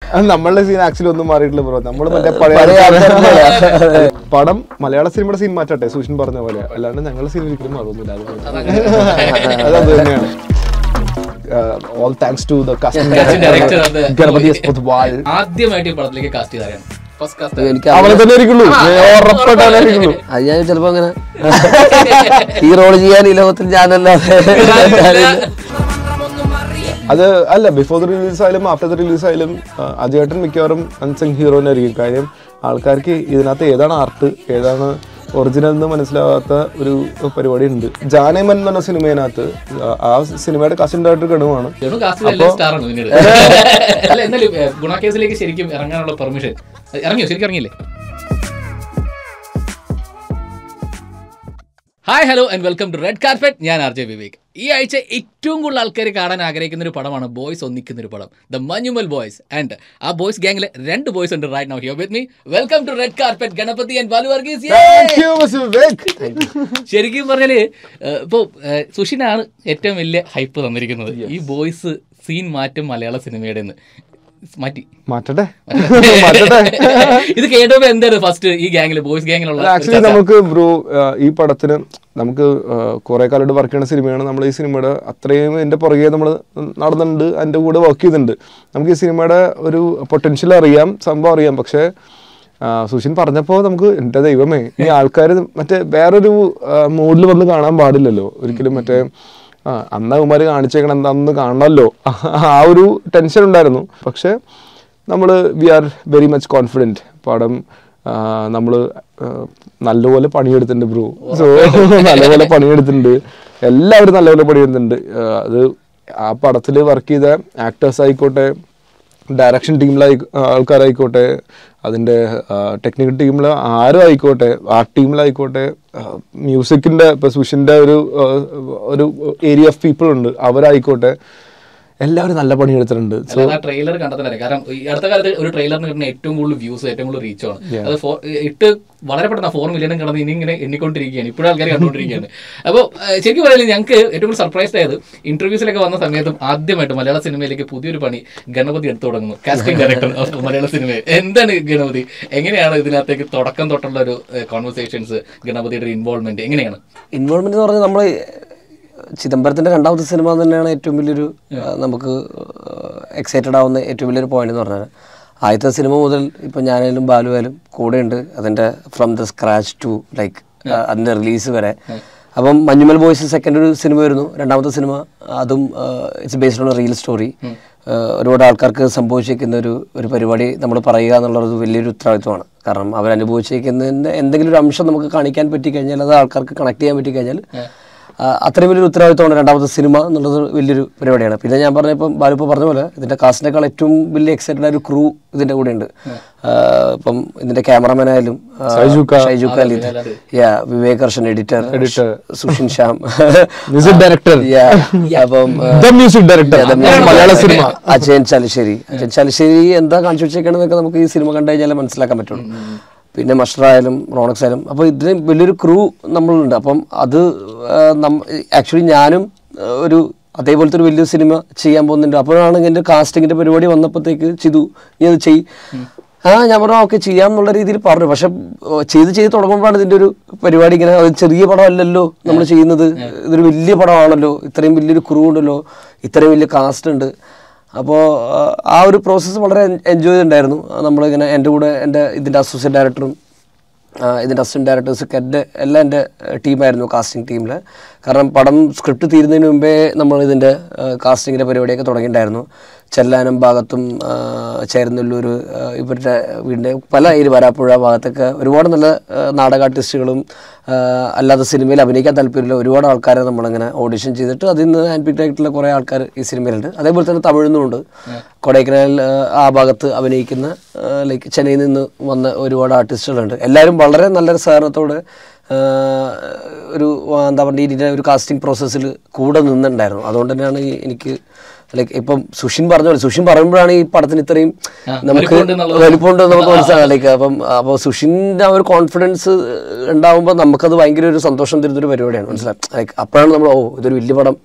അത് നമ്മളുടെ scene actually ഒന്നും മാറിയിട്ടില്ല ബ്രോ നമ്മൾ മറ്റേ പഴയ പഴയ ആൾക്കാരുടെ പടം മലയാള സിനിമയുടെ സീൻ മാറ്റട്ടെ സുഷിൻ പറഞ്ഞ പോലെ അല്ലാണ്ട് ഞങ്ങളുടെ സീൻ ഒരിക്കലും മാറുന്നില്ല അത് അത് തന്നെയാണ് all thanks to the Casting director of the- Ganapathi S Poduval ആദ്യമായിട്ട് ഈ പടത്തിലേക്ക് കാസ്റ്റ് ചെയ്താരാണ് ഫസ്റ്റ് കാസ്റ്റ് എനിക്ക് അവനെ തന്നെ ഇരിക്കുള്ളൂ ഉറപ്പായിട്ടാണ് ഇരിക്കുള്ളൂ അത് ഞാൻ ചിലപ്പോ അങ്ങനെ ഈ റോള് ചെയ്യാൻ ഈ ലോകത്തിൽ ഞാനല്ലാതെ അത് അല്ല ബിഫോർ ദ റിലീസ് ആയാലും ആഫ്റ്റർ ദ റിലീസ് ആയാലും അജയേട്ടൻ മിക്കവാറും അൺസങ് ഹീറോനെ ആയിരിക്കും കാര്യം ആൾക്കാർക്ക് ഇതിനകത്ത് ഏതാണ് ആർട്ട് ഏതാണ് ഒറിജിനൽ എന്ന് മനസ്സിലാവാത്ത ഒരു പരിപാടി ഉണ്ട് ജാനേമൻ എന്ന് പറഞ്ഞ സിനിമയിനകത്ത് ആ- ആ സിനിമയുടെ കസിൻ ഡയറക്ടർ ഗണുവാണ് ജോണു കാസ്റ്റ് എല്ലാ സ്റ്റാറാണ് പിന്നീട് അല്ല എന്നാലും ഏ, ഗുണക്കേസിലേക്ക് ശരിക്കും ഇറങ്ങാനുള്ള പെർമിഷൻ ഇറങ്ങിയോ ശരിക്കും ഇറങ്ങിയില്ലേ hi hello and welcome to red carpet ഞാൻ ആർ ജെ വിവേക് ഈ ആഴ്ച ഏറ്റവും കൂടുതൽ ആൾക്കാർ കാണാൻ ആഗ്രഹിക്കുന്ന ഒരു പടമാണ് ബോയ്സ് ഒന്നിക്കുന്ന ഒരു പടം ദ മഞ്ഞുമൽ ബോയ്സ് ആൻഡ് ആ ബോയ്സ് ഗാങ്ങിൽ രണ്ട് ബോയ്സ് ഉണ്ട് right now here with me welcome to red carpet Ganapathi and Balu Varghese Thank you, Mr. Vivek. ശരിക്കും പറഞ്ഞാല് ഏഹ്, ഇപ്പൊ ഏഹ്, സുഷിനാണ് ഏറ്റവും വലിയ ഹൈപ്പ് തന്നിരിക്കുന്നത് ഈ ബോയ്സ് സീൻ മാറ്റും മലയാള സിനിമയുടെ മാറ്റി മാറ്റട്ടെ മാറ്റട്ടെ ഇത് കേട്ടപ്പോ എന്താണ് ഫസ്റ്റ് ഈ ഗാങ്ങില് ബോയ്സ് ഗാങ്ങിലുള്ള ആക്ച്വലി നമുക്ക് ബ്രോ ഈ പടത്തിന് നമുക്ക് കുറെ കാലമായിട്ട് വർക്ക് ചെയ്യുന്ന സിനിമയാണ് നമ്മൾ ഈ സിനിമയുടെ അത്രയും ഇതിന്റെ പുറകെ നമ്മൾ നടന്നിട്ടുണ്ട് അതിന്റെ കൂടെ വർക്ക് ചെയ്തിട്ടുണ്ട് നമുക്ക് ഈ സിനിമയുടെ ഒരു പൊട്ടൻഷ്യൽ അറിയാം സംഭവം അറിയാം പക്ഷേ ആ, സുഷിൻ പറഞ്ഞപ്പോൾ നമുക്ക് എൻ്റെ ദൈവമേ ഈ ആൾക്കാർ മറ്റേ വേറൊരു മൂഡിൽ വന്ന് കാണാൻ പാടില്ലല്ലോ ഒരിക്കലും മറ്റേ ആ അന്ന് അവന്മാർ കാണിച്ചേക്കണം എന്താണെന്ന് കാണണമല്ലോ ആ ഒരു ടെൻഷൻ ഉണ്ടായിരുന്നു പക്ഷേ നമ്മൾ we are very much confident പടം നമ്മൾ നല്ലപോലെ പണിയെടുത്തിട്ടുണ്ട് ബ്രോ സോ നല്ലപോലെ പണിയെടുത്തിട്ടുണ്ട് എല്ലാവരും നല്ലപോലെ പണിയെടുത്തിട്ടുണ്ട് ആ, അത് ആ പടത്തിൽ വർക്ക് ചെയ്ത ആക്ടേഴ്സ് ആയിക്കോട്ടെ ഡയറക്ഷൻ ടീമിലായി ആൾക്കാരായിക്കോട്ടെ അതിൻ്റെ ടെക്നിക്കൽ ടീമിൽ ആരും ആയിക്കോട്ടെ ആർട്ട് ടീമിലായിക്കോട്ടെ മ്യൂസിക്കിൻ്റെ ഇപ്പോൾ സുഷിൻ്റെ ഒരു ആ, ഒരു ഏരിയ ഓഫ് പീപ്പിൾ ഉണ്ട് അവരായിക്കോട്ടെ എല്ലാവരും നല്ല പണിയെടുത്തിട്ടുണ്ട് സോ അല്ലാതെ ആ ട്രെയിലർ കണ്ടെത്തന്നെ കാരണം ഈ അടുത്ത കാലത്ത് ഒരു ട്രെയിലറിന് കിട്ടുന്ന ഏറ്റവും കൂടുതൽ വ്യൂസ് ഏറ്റവും കൂടുതൽ റീച്ച് ആണ് അത് ഫോ- ഇട്ട് വളരെ പെട്ടെന്ന് ഫോർ മില്യനും കടന്ന് ഇനി ഇങ്ങനെ എണ്ണിക്കൊണ്ടിരിക്കുകയാണ് ഇപ്പോഴും ആൾക്കാർ കണ്ടുകൊണ്ടിരിക്കുകയാണ് അപ്പോൾ ശരിക്കും പറയുന്നത് ഞങ്ങൾക്ക് ഏറ്റവും കൂടുതൽ സർപ്രൈസ് ആയത് ഇന്റർവ്യൂസിലൊക്കെ വന്ന സമയത്തും ആദ്യമായിട്ട് മലയാള സിനിമയിലേക്ക് പുതിയൊരു പണി ഗണപതി എടുത്തു തുടങ്ങുന്നു കാസ്റ്റിംഗ് ഡയറക്ടർ ഓഫ് മലയാള സിനിമയിൽ എന്താണ് ഗണപതി എങ്ങനെയാണ് ഇതിനകത്തേക്ക് തുടക്കം തൊട്ടുള്ള ഒരു കോൺവെർസേഷൻസ് ഗണപതിയുടെ ഇൻവോൾവ്മെന്റ് എങ്ങനെയാണ് ഇൻവോൾവ്മെന്റ് എന്ന് പറഞ്ഞാൽ നമ്മൾ ചിദംബരത്തിന്റെ രണ്ടാമത്തെ സിനിമ തന്നെയാണ് ഏറ്റവും വലിയൊരു ആ, നമുക്ക് എക്സൈറ്റഡ് ആവുന്ന ഏറ്റവും വലിയൊരു പോയിന്റ് എന്ന് പറഞ്ഞാൽ ആദ്യത്തെ സിനിമ മുതൽ ഇപ്പം ഞാനായാലും ബാലുവായാലും കൂടെയുണ്ട് അതിൻ്റെ from the scratch to like അതിൻ്റെ റിലീസ് വരെ അപ്പം മഞ്ഞുമൽ ബോയ്സ് സെക്കൻഡ് ഒരു സിനിമ വരുന്നു രണ്ടാമത്തെ സിനിമ അതും it's based on real story ഒരുപാട് ആൾക്കാർക്ക് സംഭവിച്ചിരിക്കുന്ന ഒരു ഒരു പരിപാടി നമ്മൾ പറയുക എന്നുള്ളത് വലിയൊരു ഉത്തരവാദിത്വമാണ് കാരണം അവരനുഭവിച്ചിരിക്കുന്നതിൻ്റെ എന്തെങ്കിലും ഒരു അംശം നമുക്ക് കാണിക്കാൻ പറ്റി കഴിഞ്ഞാൽ അത് ആൾക്കാർക്ക് കണക്ട് ചെയ്യാൻ പറ്റി കഴിഞ്ഞാൽ ആ, അത്രയും വലിയൊരു ഉത്തരവാദിത്തമാണ് രണ്ടാമത്തെ സിനിമ എന്നുള്ളത് വലിയൊരു പരിപാടിയാണ് പിന്നെ ഞാൻ പറഞ്ഞ ഇപ്പം ബാലുപ്പ പറഞ്ഞ പോലെ ഇതിന്റെ കാസ്റ്റിനേക്കാൾ ഏറ്റവും വലിയ എക്സൈറ്റഡ് ആയ ഒരു ക്രൂ ഇതിന്റെ കൂടെ ഉണ്ട് ഇപ്പം ഇതിന്റെ ക്യാമറമാൻ ആയാലും ആ, ഷൈജുക്ക. ഷൈജുക്ക ലീഡ് യാ വിവേക് കർഷൻ editor Editor. Sushin Shyam music director Yeah. അപ്പം ആ, ദ മ്യൂസിക് ഡയറക്ടർ മലയാള സിനിമ അജയൻ ചാലിശ്ശേരി അജയൻ ചാലിശ്ശേരി എന്താ കാണിച്ചു വെച്ചേക്കണെന്നൊക്കെ നമുക്ക് ഈ സിനിമ കണ്ടു കഴിഞ്ഞാൽ മനസ്സിലാക്കാൻ പറ്റുള്ളൂ പിന്നെ മഷറായാലും റോണക്സ് ആയാലും അപ്പോൾ ഇതിന് വലിയൊരു ക്രൂ നമ്മളുണ്ട് അപ്പം അത് ആക്ച്വലി ഞാനും ആ, ഒരു അതേപോലത്തെ ഒരു വലിയ സിനിമ ചെയ്യാൻ പോകുന്നുണ്ട് അപ്പോഴാണ് എൻ്റെ കാസ്റ്റിങ്ങിൻ്റെ പരിപാടി വന്നപ്പോഴത്തേക്ക് ചിതു നീ അത് ചെയ് ആ ഞാൻ പറഞ്ഞു ഓക്കെ ചെയ്യാം എന്നുള്ള രീതിയിൽ പറഞ്ഞു പക്ഷെ ഓ, ചെയ്ത് ചെയ്ത് തുടങ്ങുമ്പോഴാണ് ഇതിൻ്റെ ഒരു പരിപാടി ഇങ്ങനെ അത് ചെറിയ പടമല്ലല്ലോ നമ്മൾ ചെയ്യുന്നത് ഇതൊരു വലിയ പടമാണല്ലോ ഇത്രയും വലിയൊരു ക്രൂ ഉണ്ടല്ലോ ഇത്രയും വലിയ കാസ്റ്റ് ഉണ്ട് അപ്പോൾ ആ ഒരു പ്രോസസ്സ് വളരെ എൻജോയ് ചെയ്തിട്ടുണ്ടായിരുന്നു നമ്മളിങ്ങനെ എൻ്റെ കൂടെ എൻ്റെ ഇതിൻ്റെ അസോസിയേറ്റ് ഡയറക്ടറും ആ, ഇതിൻ്റെ അസിസ്റ്റന്റ് ഡയറക്ടേഴ്സൊക്കെ എൻ്റെ എല്ലാം എൻ്റെ ടീമായിരുന്നു കാസ്റ്റിംഗ് ടീമിൽ കാരണം പടം സ്ക്രിപ്റ്റ് തീരുന്നതിന് മുമ്പേ നമ്മൾ ഇതിൻ്റെ കാസ്റ്റിങ്ങിൻ്റെ പരിപാടിയൊക്കെ തുടങ്ങിയിട്ടുണ്ടായിരുന്നു ചെല്ലാനം ഭാഗത്തും ആ, ചേർന്നുള്ളൂർ ആ, ഇവരുടെ വീടിൻ്റെ പല ഏരി വരാപ്പുഴ ഭാഗത്തൊക്കെ ഒരുപാട് നല്ല ആ, നാടക ആർട്ടിസ്റ്റുകളും ആ, അല്ലാതെ സിനിമയിൽ അഭിനയിക്കാൻ താല്പര്യമില്ല ഒരുപാട് ആൾക്കാരെ നമ്മളിങ്ങനെ ഓഡിഷൻ ചെയ്തിട്ട് അതിൽ നിന്ന് ഹാൻഡ് പിക്ഡ് ആയിട്ടുള്ള കുറേ ആൾക്കാർ ഈ സിനിമയിലുണ്ട് അതേപോലെ തന്നെ തമിഴിൽ നിന്നുണ്ട് കൊടൈക്കനാൽ ആ, ആ ഭാഗത്ത് അഭിനയിക്കുന്ന ലൈക്ക് ചെന്നൈയിൽ നിന്ന് വന്ന ഒരുപാട് ആർട്ടിസ്റ്റുകളുണ്ട് എല്ലാവരും വളരെ നല്ലൊരു സഹകരണത്തോടെ ആ, ഒരു ആ, എന്താ പറയുക ഇതിൻ്റെ ഒരു കാസ്റ്റിംഗ് പ്രോസസ്സിൽ കൂടെ നിന്നിട്ടുണ്ടായിരുന്നു അതുകൊണ്ട് തന്നെയാണ് ഈ എനിക്ക് ലൈക്ക് ഇപ്പം സുഷിൻ പറഞ്ഞ പോലെ സുഷിൻ പറയുമ്പോഴാണ് ഈ പടത്തിന് ഇത്രയും നമുക്ക് വലിപ്പമുണ്ട് എന്നുള്ളത്. വലിപ്പമുണ്ട് നമുക്ക് മനസ്സിലാകാം ലൈക്ക് അപ്പം അപ്പോൾ സുഷിൻ്റെ ആ ഒരു കോൺഫിഡൻസ് ഉണ്ടാവുമ്പോൾ നമുക്കത് ഭയങ്കര ഒരു സന്തോഷം തരുന്നൊരു പരിപാടിയാണ് മനസ്സിലായി ലൈക്ക് അപ്പോഴാണ് നമ്മൾ ഓ ഇതൊരു വലിയ പടം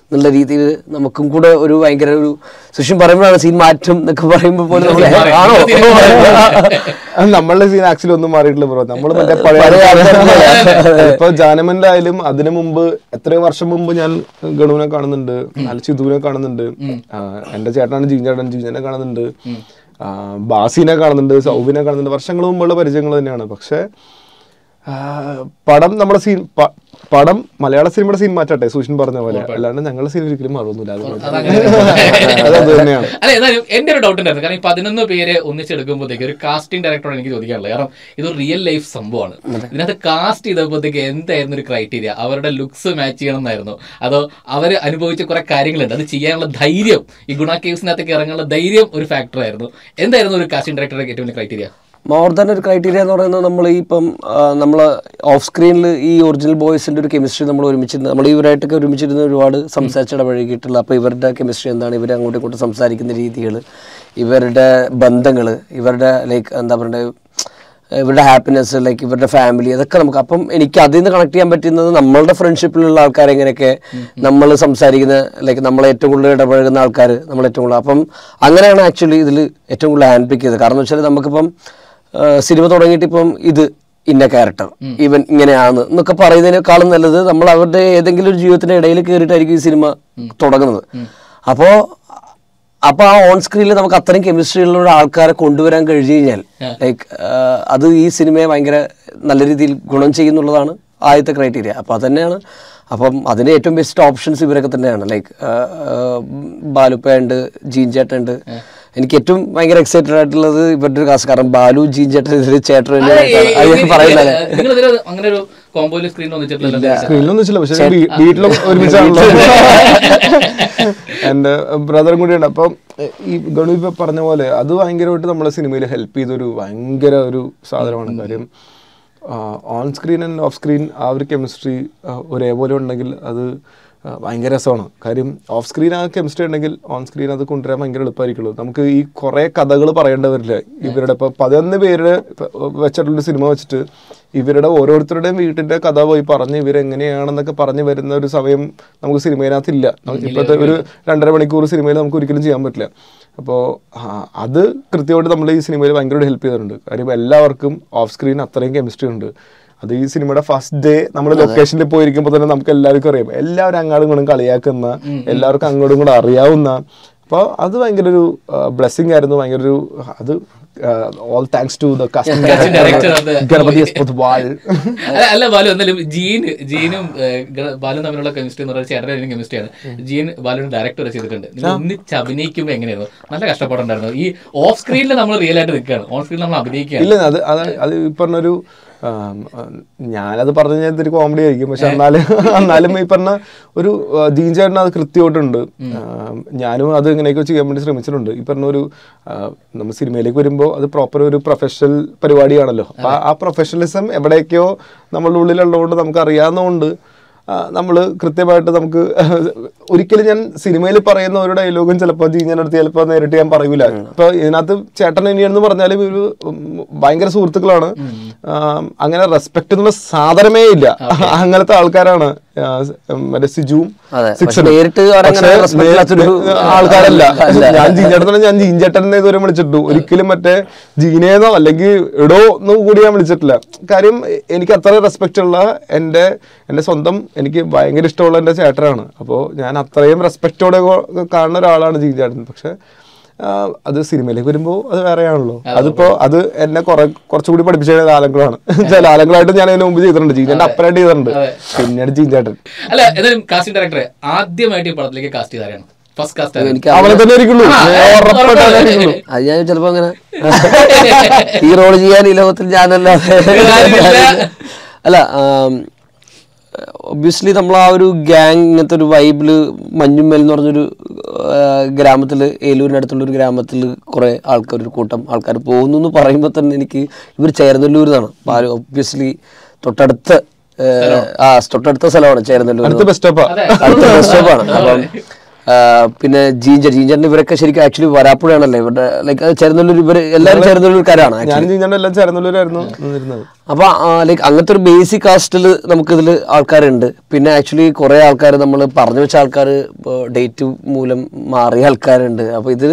എന്നുള്ള രീതിയിൽ നമുക്കും കൂടെ ഒരു ഭയങ്കര ഒരു സുഷിൻ പറയുമ്പോഴാണ് സീൻ മാറ്റും എന്നൊക്കെ പറയുമ്പോൾ പോലെ നമ്മൾ ആണോ അത് നമ്മളുടെ സീൻ ആക്ച്വലി ഒന്നും മാറിയിട്ടില്ല ബ്രോ നമ്മൾ മറ്റേ പഴയ പഴയ ആൾക്കാരല്ലേ? ഇപ്പൊ ജാനമന്റെ ആയാലും അതിനു മുമ്പ് എത്രയോ വർഷം മുമ്പ് ഞാൻ ഗണുവിനെ കാണുന്നുണ്ട് നല്ല ചിതുവിനെ കാണുന്നുണ്ട് ആ, എന്റെ ചേട്ടനാണ് ജീൻ ചേട്ടൻ ജീവനെ കാണുന്നുണ്ട് ആ, ബാസിനെ കാണുന്നുണ്ട് സൗബിനെ കാണുന്നുണ്ട് വർഷങ്ങൾ മുമ്പുള്ള പരിചയങ്ങൾ തന്നെയാണ് പക്ഷെ ആ, പടം നമ്മുടെ സീൻ പ- പടം മലയാള സിനിമയുടെ സീൻ മാറ്റട്ടെ സുഷിൻ പറഞ്ഞ പോലെ അല്ലാണ്ട് ഞങ്ങളുടെ സീൻ ഒരിക്കലും മാറൊന്നുമില്ല അത് അത് തന്നെയാണ് അല്ല എന്നാലും എന്റെ ഒരു ഡൗട്ട് ഉണ്ടായിരുന്നു കാരണം ഈ പതിനൊന്ന് പേര് ഒന്നിച്ചെടുക്കുമ്പോഴത്തേക്ക് ഒരു കാസ്റ്റിംഗ് ഡയറക്ടറോട് എനിക്ക് ചോദിക്കാനുള്ളത് കാരണം ഇതൊരു റിയൽ ലൈഫ് സംഭവമാണ് ഇതിനകത്ത് കാസ്റ്റ് ചെയ്തപ്പോഴത്തേക്ക് എന്തായിരുന്നു ഒരു ക്രൈറ്റീരിയ അവരുടെ ലുക്സ് മാച്ച് ചെയ്യണം എന്നായിരുന്നു അതോ അവർ അനുഭവിച്ച കുറെ കാര്യങ്ങളുണ്ട് അത് ചെയ്യാനുള്ള ധൈര്യം ഈ ഗുണ കേസിനകത്തേക്ക് ഇറങ്ങാനുള്ള ധൈര്യം ഒരു ഫാക്ടർ ആയിരുന്നു എന്തായിരുന്നു ഒരു കാസ്റ്റിംഗ് ഡയറക്ടറുടെ ഏറ്റവും വലിയ ക്രൈറ്റീരിയ മോർ ദാൻ ഒരു ക്രൈറ്റീരിയ എന്ന് പറയുന്നത് നമ്മൾ ഈ ഇപ്പം നമ്മൾ ഓഫ് സ്ക്രീനിൽ ഈ ഒറിജിനൽ ബോയ്സിന്റെ ഒരു കെമിസ്ട്രി നമ്മൾ ഒരുമിച്ചിരുന്ന് നമ്മൾ ഇവരായിട്ടൊക്കെ ഒരുമിച്ചിരുന്ന് ഒരുപാട് സംസാരിച്ചിടപഴകിയിട്ടുള്ള അപ്പോൾ ഇവരുടെ കെമിസ്ട്രി എന്താണ് ഇവർ അങ്ങോട്ടും ഇങ്ങോട്ടും സംസാരിക്കുന്ന രീതികൾ ഇവരുടെ ബന്ധങ്ങൾ ഇവരുടെ ലൈക്ക് എന്താ പറയുക ഇവരുടെ ഹാപ്പിനെസ് ലൈക്ക് ഇവരുടെ ഫാമിലി അതൊക്കെ നമുക്ക് അപ്പം എനിക്ക് അതിൽ നിന്ന് കണക്ട് ചെയ്യാൻ പറ്റുന്നത് നമ്മളുടെ ഫ്രണ്ട്ഷിപ്പിലുള്ള ആൾക്കാർ എങ്ങനെയൊക്കെ നമ്മൾ സംസാരിക്കുന്ന ലൈക്ക് നമ്മളെ ഏറ്റവും കൂടുതൽ ഇടപഴകുന്ന ആൾക്കാർ നമ്മൾ ഏറ്റവും കൂടുതൽ അപ്പം അങ്ങനെയാണ് ആക്ച്വലി ഇതിൽ ഏറ്റവും കൂടുതൽ ഹാൻഡ് പിക്ക് ചെയ്തത് കാരണം എന്ന് വെച്ചാൽ നമുക്കിപ്പം സിനിമ തുടങ്ങിയിട്ട് ഇപ്പം ഇത് ഇന്ന ക്യാരക്ടർ ഇവൻ ഇങ്ങനെയാണ് എന്നൊക്കെ പറയുന്നതിനേക്കാളും നല്ലത് നമ്മൾ അവരുടെ ഏതെങ്കിലും ഒരു ജീവിതത്തിന്റെ ഇടയിൽ കയറിയിട്ടായിരിക്കും ഈ സിനിമ തുടങ്ങുന്നത് അപ്പോൾ അപ്പൊ ആ ഓൺ സ്ക്രീനിൽ നമുക്ക് അത്രയും കെമിസ്ട്രി ഉള്ള ഒരു ആൾക്കാരെ കൊണ്ടുവരാൻ കഴിഞ്ഞു കഴിഞ്ഞാൽ ലൈക്ക് അത് ഈ സിനിമയെ ഭയങ്കര നല്ല രീതിയിൽ ഗുണം ചെയ്യുന്നുള്ളതാണ് ആദ്യത്തെ ക്രൈറ്റീരിയ അപ്പൊ അതന്നെയാണ് അപ്പം അതിന് ഏറ്റവും ബെസ്റ്റ് ഓപ്ഷൻസ് ഇവരൊക്കെ തന്നെയാണ് ലൈക്ക് ബാലുപ്പ ഉണ്ട് ജീൻ ചേട്ടൻ ഉണ്ട് എനിക്ക് ഏറ്റവും ഭയങ്കര എക്സൈറ്റഡ് ആയിട്ടുള്ളത് ഇവരുടെ ഒരു കാസ് കാരണം ബാലു ജീൻ ചേട്ടൻ ഇതിൽ ചേട്ടൻ പറയുന്നത് നിങ്ങൾ ഇതിൽ അങ്ങനെ ഒരു കോമ്പോയിൽ സ്ക്രീൻ വന്നിട്ടില്ലല്ലോ സ്ക്രീനിലൊന്നും വെച്ചില്ല പക്ഷെ വീ- വീട്ടിലും ഒരുമിച്ചാണല്ലോ എന്റെ ബ്രദറും കൂടിയുണ്ട് അപ്പം എ, ഈ ഗണു ഇപ്പൊ പറഞ്ഞ പോലെ അത് ഭയങ്കരമായിട്ട് നമ്മളെ സിനിമയിൽ ഹെൽപ്പ് ചെയ്തൊരു ഭയങ്കര ഒരു സാധനമാണ് കാര്യം on screen and off screen ആ ഒരു കെമിസ്ട്രി ഒരേപോലെ ഉണ്ടെങ്കിൽ അത് ആ, ഭയങ്കര രസമാണ് കാര്യം ഓഫ് സ്ക്രീൻ ആ കെമിസ്ട്രി ഉണ്ടെങ്കിൽ ഓൺ സ്ക്രീൻ അത് കൊണ്ടുവരാൻ ഭയങ്കര എളുപ്പമായിരിക്കുള്ളൂ നമുക്ക് ഈ കുറേ കഥകൾ പറയേണ്ടി വരില്ല ഇവരുടെ ഇപ്പോൾ പതിനൊന്ന് പേര് വെച്ചിട്ടുള്ള സിനിമ വെച്ചിട്ട് ഇവരുടെ ഓരോരുത്തരുടെയും വീട്ടിന്റെ കഥ പോയി പറഞ്ഞ് ഇവരെങ്ങനെയാണെന്നൊക്കെ പറഞ്ഞു വരുന്ന ഒരു സമയം നമുക്ക് സിനിമയിനകത്തില്ല നമുക്ക് ഇപ്പോഴത്തെ ഒരു രണ്ടര മണിക്കൂർ സിനിമയിൽ നമുക്ക് ഒരിക്കലും ചെയ്യാൻ പറ്റില്ല അപ്പോൾ അത് കൃത്യമായിട്ട് നമ്മൾ ഈ സിനിമയിൽ ഭയങ്കരമായിട്ട് ഹെൽപ്പ് ചെയ്തിട്ടുണ്ട് കാര്യം എല്ലാവർക്കും ഓഫ് സ്ക്രീൻ അത്രയും കെമിസ്ട്രി ഉണ്ട് അത് ഈ സിനിമയുടെ ഫസ്റ്റ് ഡേ നമ്മൾ ലൊക്കേഷനിൽ പോയിരിക്കുമ്പോൾ തന്നെ നമുക്ക് എല്ലാവർക്കും അറിയാം എല്ലാവരും അങ്ങോട്ടും ഇങ്ങോട്ടും കളിയാക്കുന്ന എല്ലാവർക്കും അങ്ങോട്ടും ഇങ്ങോട്ടും അറിയാവുന്ന അപ്പോൾ അത് ഭയങ്കര ഒരു ബ്ലെസ്സിങ് ആയിരുന്നു ഭയങ്കര ഒരു അത് all thanks to the director of the Ganapathi S Poduval അല്ല അല്ല ബാലു എന്തായാലും ജീൻ ജീനും ഏഹ്, ഗ- ബാലും തമ്മിലുള്ള കെമിസ്ട്രി എന്ന് പറയുന്നത് ചേട്ടൻ്റെ കെമിസ്ട്രിയാണ് ജീൻ ബാലുവിന് ഡയറക്ടർ ചെയ്തിട്ടുണ്ട് നിങ്ങൾ ഒന്നിച്ച് അഭിനയിക്കുമ്പോൾ എങ്ങനെയായിരുന്നു നല്ല കഷ്ടപ്പാടുണ്ടായിരുന്നു ഈ ഓഫ് സ്ക്രീനിൽ നമ്മൾ റിയൽ ആയിട്ട് നിൽക്കുകയാണ് ഓൺ സ്ക്രീനിൽ നമ്മൾ അഭിനയിക്കുകയാണ് ഇല്ല അത് അത് അത് ഈ പറഞ്ഞൊരു ആം, ആ, ഞാനത് പറഞ്ഞു കഴിഞ്ഞാൽ ഇതൊരു കോമഡി ആയിരിക്കും പക്ഷെ എന്നാലും എന്നാലും ഈ പറഞ്ഞ ഒരു ആ, ജീൻ ചേട്ടൻ അത് കൃത്യമായിട്ടുണ്ട് ആം, ഞാനും അത് ഇങ്ങനെയൊക്കെ ചെയ്യാൻ വേണ്ടി ശ്രമിച്ചിട്ടുണ്ട് ഈ പറഞ്ഞ ഒരു ആ, നമ്മൾ സിനിമയിലേക്ക് വരുമ്പോൾ അത് പ്രോപ്പർ ഒരു പ്രൊഫഷണൽ പരിപാടിയാണല്ലോ അപ്പൊ ആ- ആ പ്രൊഫഷണലിസം എവിടെയൊക്കെയോ നമ്മളുടെ ഉള്ളിലുള്ളതുകൊണ്ട് നമുക്ക് അറിയാവുന്നതുകൊണ്ട് നമ്മൾ കൃത്യമായിട്ട് നമുക്ക് ഒരിക്കലും ഞാൻ സിനിമയിൽ പറയുന്ന ഒരു ഡയലോഗും ചിലപ്പോൾ ഞാൻ അടുത്ത് ചിലപ്പോൾ നേരിട്ട് ഞാൻ പറയൂല ഇപ്പൊ ഇതിനകത്ത് ചേട്ടൻ ഇനിയെന്ന് പറഞ്ഞാലും ഒരു ഉം, ഭയങ്കര സുഹൃത്തുക്കളാണ് ആം, അങ്ങനെ റെസ്പെക്ട് എന്നുള്ള സാധനമേ ഇല്ല അങ്ങനത്തെ ആൾക്കാരാണ് ആ, ഉം, മറ്റേ സിജുവും അതെ. സിക്സറും. പക്ഷെ നേരിട്ട് അവരങ്ങനെ പക്ഷേ respect ഇല്ലാത്തൊരു നേ- ആൾക്കാരല്ല അല്ല. ഞാൻ ജീൻചേട്ടനെ ഞാൻ ജീൻചേട്ടനെ ഇതുവരെ വിളിച്ചിട്ടു ഒരിക്കലും മറ്റേ ജീനേന്നോ അല്ലെങ്കിൽ എടോ എന്നും കൂടി ഞാൻ വിളിച്ചിട്ടില്ല കാര്യം എ- എനിക്ക് അത്ര റെസ്പെക്റ്റ് ഉള്ള എൻ്റെ എൻ്റെ സ്വന്തം എനിക്ക് ഭയങ്കര ഇഷ്ടമുള്ള എൻ്റെ ചേട്ടനാണ് അപ്പോൾ ഞാൻ അത്രയും റെസ്പെക്റ്റോടെ കാണുന്ന ഒരാളാണ് ജീൻചേട്ടൻ പക്ഷെ ആ, അത് സിനിമയിലേക്ക് വരുമ്പോൾ അത് വേറെയാണല്ലോ അതിപ്പോ അത് എന്നെ കുറെ കുറച്ചുകൂടി പഠിപ്പിച്ച ലാലങ്ങളാണ് ചില ലാലങ്ങളായിട്ട് ഞാൻ അതിന് മുമ്പ് ചെയ്തിട്ടുണ്ട് ജീൻചേട്ടൻ അപ്പറായിട്ട് ചെയ്തിട്ടുണ്ട് പിന്നീട് ജീൻചേട്ടൻ അല്ല എന്തായാലും കാസ്റ്റിംഗ് ഡയറക്ടറെ ആദ്യമായിട്ട് ഈ പടത്തിലേക്ക് കാസ്റ്റ് ചെയ്താരാണ് ഫസ്റ്റ് കാസ്റ്റ് എനിക്ക് അവനെ തന്നെ ഇരിക്കുള്ളൂ ഉറപ്പായിട്ട് അവനെ ഇരിക്കുള്ളൂ അത് ഞാൻ ചിലപ്പോ അങ്ങനെ ഈ റോൾ ചെയ്യാൻ ഈ ലോകത്തിൽ ഞാനല്ലാതെ അല്ല ഒബ്വിയസ്ലി നമ്മൾ ആ ഒരു ഗ്യാങ് ഇങ്ങനത്തെ ഒരു വൈബില് മഞ്ഞുമ്മൽ എന്ന് പറഞ്ഞൊരു ഗ്രാമത്തിൽ ഏലൂരിൻ്റെ അടുത്തുള്ള ഒരു ഗ്രാമത്തിൽ കുറേ ആൾക്കാർ ഒരു കൂട്ടം ആൾക്കാർ പോകുന്നു എന്ന് പറയുമ്പോൾ തന്നെ എനിക്ക് ഇവർ ചേർന്നല്ലൂർ എന്നാണ് ഒബ്വിയസ്ലി തൊട്ടടുത്ത ആ, ആ തൊട്ടടുത്ത സ്ഥലമാണ് ചേർന്നല്ലൂർ അടുത്ത ബസ് സ്റ്റോപ്പാ അടുത്ത ബസ് സ്റ്റോപ്പാണ് അപ്പം പിന്നെ ജീഞ്ചർ ജീഞ്ചറിന് ഇവരൊക്കെ ശരിക്കും ആക്ച്വലി വരാപ്പുഴയാണല്ലേ ഇവരുടെ ലൈക്ക് ചേർന്നുള്ളൊരു ഇവർ എല്ലാവരും ചേർന്നുള്ളൊരുക്കാരാണ് ഞാൻ ചിഞ്ഞാണ്ട് എല്ലാം ചേർന്നുള്ളവരായിരുന്നു നിന്നിരുന്നത് അപ്പൊ ലൈക്ക് അങ്ങനത്തെ ഒരു ബേസിക് കാസ്റ്റിൽ നമുക്ക് ഇതിൽ ആൾക്കാരുണ്ട് പിന്നെ ആക്ച്വലി കുറെ ആൾക്കാർ നമ്മൾ പറഞ്ഞു വെച്ച ആൾക്കാർ ഡേറ്റ് മൂലം മാറിയ ആൾക്കാരുണ്ട് അപ്പൊ ഇതിൽ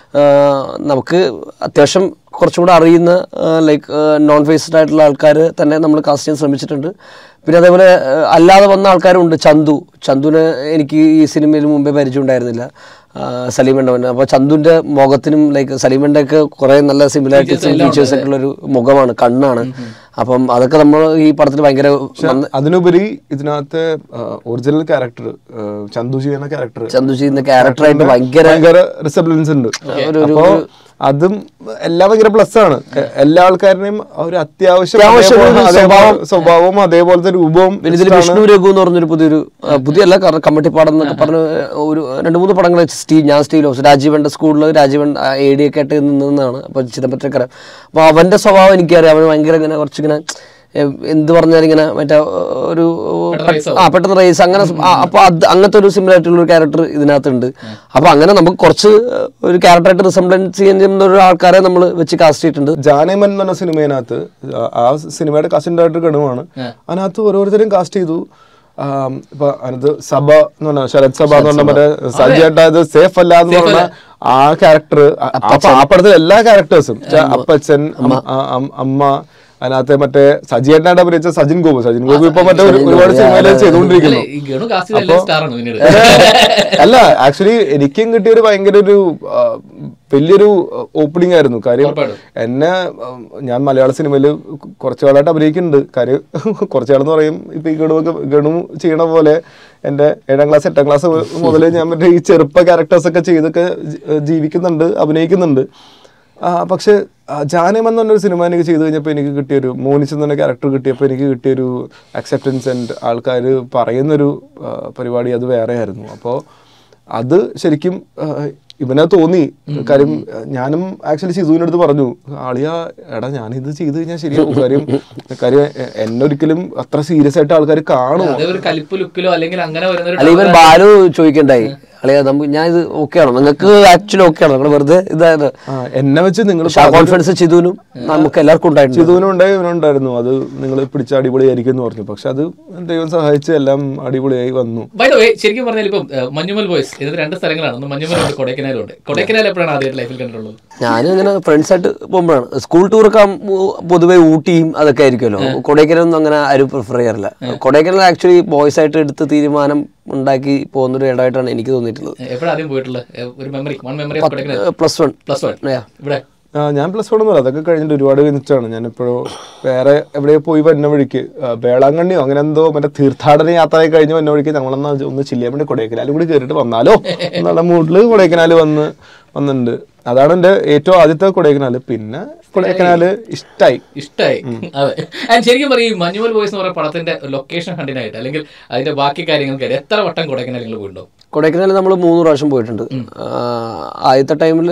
നമുക്ക് അത്യാവശ്യം കുറച്ചും കൂടെ അറിയുന്ന ലൈക്ക് നോൺ ഫേസ്ഡ് ആയിട്ടുള്ള ആൾക്കാർ തന്നെ നമ്മൾ കാസ്റ്റ് ചെയ്യാൻ ശ്രമിച്ചിട്ടുണ്ട് പിന്നെ അതേപോലെ ആ, അല്ലാതെ വന്ന ആൾക്കാരുണ്ട് ചന്തു ചന്തുവിന് എനിക്ക് ഈ സിനിമയിൽ മുമ്പേ പരിചയം ഉണ്ടായിരുന്നില്ല ആ, സലീമണ്ടവൻ അപ്പോൾ ചന്തുവിന്റെ മുഖത്തിനും ലൈക്ക് സലീമന്റെ ഒക്കെ കുറെ നല്ല സിമിലാരിറ്റീസും ഫീച്ചേഴ്സ് ഒക്കെ ഉള്ള ഒരു മുഖമാണ് കണ്ണാണ് അപ്പം അതൊക്കെ നമ്മൾ ഈ പടത്തിൽ ഭയങ്കര നന്ന- അതിനുപരി ഇതിനകത്തെ ഒറിജിനൽ ക്യാരക്ടർ ചന്തു ചെയ്യുന്ന ക്യാരക്ടർ ചന്തു ചെയ്യുന്ന ക്യാരക്ടറായിട്ട് ഭയങ്കര ഭയങ്കര റിസംബ്ലൻസ് ഉണ്ട് അപ്പോ അതും എല്ലാം ഭയങ്കര പ്ലസ് ആണ് എ- എല്ലാ ആൾക്കാരുടെയും ഒരു അത്യാവശ്യം അത്യാവശ്യം ഒരു അതേപോലെ- അതേപോലെ സ്വഭാവം. സ്വഭാവവും അതേപോലത്തെ രൂപവും പിന്നെ ഇതിൽ വിഷ്ണു രഘു എന്ന് പറഞ്ഞൊരു പുതിയൊരു ആ, പുതിയ അല്ല കാരണം കമ്മട്ടിപ്പാടം എന്നൊക്കെ പറഞ്ഞ ഒരു രണ്ട് മൂന്ന് പടങ്ങൾ സ്റ്റീവ് ഞാൻ സ്റ്റീവ് ലോസ് രാജീവന്റെ സ്കൂളിൽ രാജീവൻ എ ഡി ഒക്കെ ആയിട്ട് നിന്നതാണ് അപ്പൊ ചിദംബരക്കര അപ്പൊ അവന്റെ സ്വഭാവം എനിക്കറിയാം അവന് ഭയങ്കര ഇങ്ങനെ കുറച്ചിങ്ങനെ എ, എന്ത് പറഞ്ഞാലും ഇങ്ങനെ മറ്റേ ഒരു ആ പെട്ടെന്ന് റേസ് അങ്ങനെ സ്- ആ, അപ്പൊ അത് അങ്ങനത്തെ ഒരു സിമിലർ ആയിട്ടുള്ള ഒരു ക്യാരക്ടർ ഇതിനകത്തുണ്ട് അപ്പൊ അങ്ങനെ നമുക്ക് കുറച്ച് ഒരു ക്യാരക്ടറായിട്ട് റിസംബ്ലൻസ് ചെയ്യുന്ന ഒരു ആൾക്കാരെ നമ്മൾ വെച്ച് കാസ്റ്റ് ചെയ്തിട്ടുണ്ട് ജാനമൻ എന്ന് പറഞ്ഞ സിനിമയിനകത്ത് ആ- ആ സിനിമയുടെ കസിൻ ഡയറക്ടർ ഗണുവാണ് അതിനകത്ത് ഓരോരുത്തരും കാസ്റ്റ് ചെയ്തു ആം, ഇപ്പൊ അതിനകത്ത് സഭ എന്ന് പറഞ്ഞ ശരത് സഭ എന്ന് പറഞ്ഞ മറ്റേ സജ്ജേട്ട ഇത് സേഫ് അല്ല എന്ന് പറഞ്ഞ ആ ക്യാരക്ടർ ആ പടത്തിലെ എല്ലാ ക്യാരക്ടേഴ്സും അപ്പച്ചൻ അമ്മ- ആ- അം- അമ്മ അതിനകത്ത് മറ്റേ സജിയേട്ടനായിട്ട് അഭിനയിച്ച സജിൻ ഗോപു സജിൻ ഗോപു ഇപ്പൊ മറ്റേ ഒരു- ഒരുപാട് സിനിമയിൽ ചെയ്തുകൊണ്ടിരിക്കുന്നു ഈ ഗണു കാസ്റ്റ് എല്ലാ സ്റ്റാറാണ് പിന്നീട് അല്ല ആക്ച്വലി എനിക്കും കിട്ടിയ ഒരു ഭയങ്കര ഒരു ആ, വലിയൊരു ഓപ്പണിംഗ് ആയിരുന്നു കാര്യം ഉറപ്പായിട്ടും. എന്നെ ഉം, ഞാൻ മലയാള സിനിമയിൽ കുറച്ചു കാലമായിട്ട് അഭിനയിക്കുന്നുണ്ട് കാര്യം കുറച്ചു കാലം എന്ന് പറയും ഇപ്പൊ ഈ ഗണുവൊക്കെ ഗണു ചെയ്യണ പോലെ എന്റെ ഏഴാം ക്ലാസ് എട്ടാം ക്ലാസ് മുതൽ ഞാൻ മറ്റേ ഈ ചെറുപ്പ ക്യാരക്ടേഴ്സ് ഒക്കെ ചെയ്തൊക്കെ ജി- ജീവിക്കുന്നുണ്ട് അഭിനയിക്കുന്നുണ്ട് ആ, പക്ഷെ ആ, ജാനം എന്ന് പറഞ്ഞൊരു സിനിമ എനിക്ക് ചെയ്തു കഴിഞ്ഞപ്പോൾ എനിക്ക് കിട്ടിയൊരു മോനിച്ച് എന്ന ക്യാരക്ടർ കിട്ടിയപ്പോൾ എനിക്ക് കിട്ടിയൊരു അക്സെപ്റ്റൻസ് ആൻഡ് ആൾക്കാർ പറയുന്നൊരു ആ, പരിപാടി അത് വേറെ ആയിരുന്നു അപ്പോൾ അത് ശരിക്കും ആ, ഇവനെ തോന്നി കാര്യം ആ, ഞാനും ആക്ച്വലി സിധുവിൻ്റെ അടുത്ത് പറഞ്ഞു ആളിയ എടാ ഞാനിത് ചെയ്തു കഴിഞ്ഞാൽ ശരിയാവും കാര്യം കാര്യം എ- എന്നെ ഒരിക്കലും അത്ര സീരിയസ് ആയിട്ട് ആൾക്കാർ കാണുമോ അതേ ഒരു കലിപ്പ് ലുക്കിലോ അല്ലെങ്കിൽ അങ്ങനെ വരുന്ന ഒരു അല്ല ഇവൻ ബാലു ചോദിക്കണ്ടായി അളിയാ നമുക്ക് ഞാൻ ഇത് ഓക്കെ ആണോ നിങ്ങൾക്ക് ആക്ച്വലി ഓക്കെ ആണോ നിങ്ങൾ വെറുതെ ഇതായത് ആ, എന്നെ വെച്ച് നിങ്ങൾ പക്ഷെ ആ കോൺഫിഡൻസ് ചിതുവിനും നമുക്ക് എല്ലാവർക്കും ഉണ്ടായിട്ടുണ്ട് ചിതുവിനും ഉണ്ടായി ഇവനുണ്ടായിരുന്നു അത് നിങ്ങൾ പിടിച്ച അടിപൊളിയായിരിക്കും എന്ന് പറഞ്ഞു പക്ഷെ അത് ദൈവം സഹായിച്ച് എല്ലാം അടിപൊളിയായി വന്നു ബൈ ദ വേ ശരിക്കും പറഞ്ഞാൽ ഇപ്പം ഏഹ്, മഞ്ഞുമൽ ബോയ്സ് ഇതിന് രണ്ട് സ്ഥലങ്ങളാണ് ഒന്ന് മഞ്ഞുമൽ ഉണ്ട് കൊടൈക്കനാലും ഉണ്ട് കൊടൈക്കനാൽ എപ്പോഴാണ് ആദ്യമായിട്ട് ലൈഫിൽ കണ്ടിട്ടുള്ളത് ഞാനും ഇങ്ങനെ ഫ്രണ്ട്സ് ആയിട്ട് പോകുമ്പോഴാണ് സ്കൂൾ ടൂറൊക്കെ പൊതുവെ ഊട്ടിയും അതൊക്കെ ആയിരിക്കുമല്ലോ കൊടൈക്കനാലൊന്നും അങ്ങനെ ആരും പ്രിഫർ ചെയ്യാറില്ല കൊടൈക്കനാൽ ആക്ച്വലി ബോയ്സ് ആയിട്ട് എടുത്ത് തീരുമാനം ഉണ്ടാക്കി പോകുന്നൊരു ഇടമായിട്ടാണ് എനിക്ക് തോന്നിയിട്ടുള്ളത് എപ്പോഴാണ് ആദ്യം പോയിട്ടുള്ളത് ഏഹ്, ഒരു memory one memory of Kodaikanal plus one plus one ഇവിടെ ആ, ഞാൻ പ്ലസ് വൺ ഒന്നുമല്ല അതൊക്കെ കഴിഞ്ഞിട്ട് ഒരുപാട് കഴിഞ്ഞിട്ടാണ് ഞാൻ ഇപ്പോഴോ വേറെ എവിടെയോ പോയി വന്ന വഴിക്ക് ആ, വേളാങ്കണ്ണിയോ അങ്ങനെ എന്തോ മറ്റേ തീർത്ഥാടന യാത്രയായി കഴിഞ്ഞ് വന്ന വഴിക്ക് ഞങ്ങളെന്നാ ഒന്ന് ചില്ലാൻ വേണ്ടി കൊടൈക്കനാലും കൂടി കയറിയിട്ട് വന്നാലോ എന്നുള്ള മൂഡില് കൊടൈക്കനാൽ വന്ന് വന്നിട്ടുണ്ട് അതാണ് എൻ്റെ ഏറ്റവും ആദ്യത്തെ കൊടൈക്കനാൽ പിന്നെ കൊടൈക്കനാൽ ഇഷ്ടായി ഇഷ്ടമായി അതെ ആൻഡ് ശരിക്കും പറയും ഈ മഞ്ഞുമൽ ബോയ്സ് എന്ന് പറയുന്ന പടത്തിന്റെ ലൊക്കേഷൻ ഹണ്ടിനായിട്ട് അല്ലെങ്കിൽ അതിന്റെ ബാക്കി കാര്യങ്ങൾക്കായിട്ട് എത്ര വട്ടം കൊടൈക്കനാൽ നിങ്ങൾ പോയിട്ടുണ്ടോ കൊടൈക്കനാൽ നമ്മൾ മൂന്ന് പ്രാവശ്യം പോയിട്ടുണ്ട് ആ, ആദ്യത്തെ ടൈമിൽ